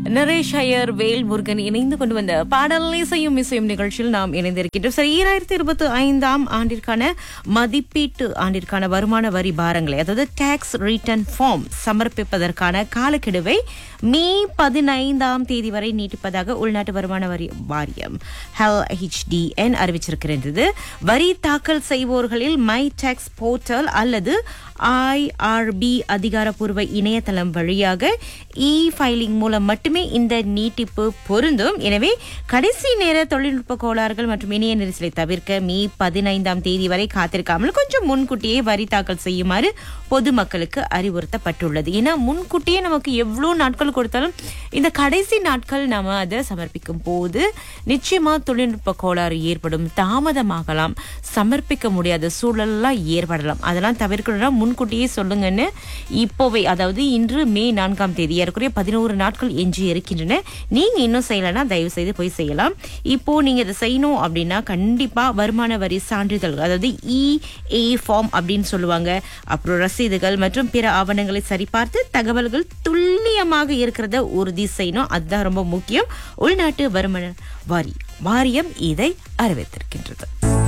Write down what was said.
நரேஷ் ஐயர் வேல் முருகன் இணைந்து கொண்டு வந்த பாடல் இசையும் இசையும் நிகழ்ச்சியில் நாம் இணைந்திருக்கின்றோம் சரி ஈராயிரத்தி இருபத்தி ஐந்தாம் ஆண்டிற்கான மதிப்பீட்டு ஆண்டிற்கான வருமான வரி பாரங்களை அதாவது டாக்ஸ் ரிட்டர்ன் ஃபார்ம் சமர்ப்பிப்பதற்கான காலக்கெடுவை மே பதினைந்தாம் தேதி வரை நீட்டிப்பதாக உள்நாட்டு வருமான வரி வாரியம் HDN அறிவிச்சிருக்கிறது வரி தாக்கல் செய்வோர்களில் மை டாக்ஸ் போர்ட்டல் அல்லது ஐஆர்பி அதிகாரப்பூர்வ இணையதளம் வழியாக இ ஃபைலிங் மூலம் மட்டுமே இந்த நீட்டிப்பு பொருந்தும் எனவே கடைசி நேர தொழில்நுட்ப கோளாறுகள் மற்றும் இணைய நெரிசலை தவிர்க்க மே பதினைந்தாம் தேதி வரை காத்திருக்காமல் கொஞ்சம் முன்கூட்டியே வரி தாக்கல் செய்யுமாறு பொதுமக்களுக்கு அறிவுறுத்தப்பட்டுள்ளது ஏன்னா முன்கூட்டியே நமக்கு எவ்வளோ நாட்கள் கொடுத்தாலும் இந்த கடைசி நாட்கள் நாம அதை சமர்ப்பிக்கும் போது நிச்சயமா தொழில்நுட்ப கோளாறு ஏற்படும் தாமதமாகலாம் சமர்ப்பிக்க முடியாத சூழல்லாம் ஏற்படலாம் அதெல்லாம் தவிர்க்கணும்னா முன்கூட்டியே சொல்லுங்கன்னு இப்போவே அதாவது இன்று மே நான்காம் தேதி ஏறக்குறைய பதினோரு நாட்கள் எஞ்சி இருக்கின்றன நீங்க இன்னும் செய்யலைன்னா தயவு செய்து போய் செய்யலாம் இப்போ நீங்க இதை செய்யணும் அப்படின்னா கண்டிப்பா வருமான வரி சான்றிதழ் அதாவது இ ஏ ஃபார்ம் அப்படின்னு சொல்லுவாங்க அப்புறம் ரசீதுகள் மற்றும் பிற ஆவணங்களை சரிபார்த்து தகவல்கள் துல்லியமாக இருக்கிறத உறுதி செய்யணும் அதுதான் ரொம்ப முக்கியம் உள்நாட்டு வருமான வரி வாரியம் இதை அறிவித்திருக்கின்றது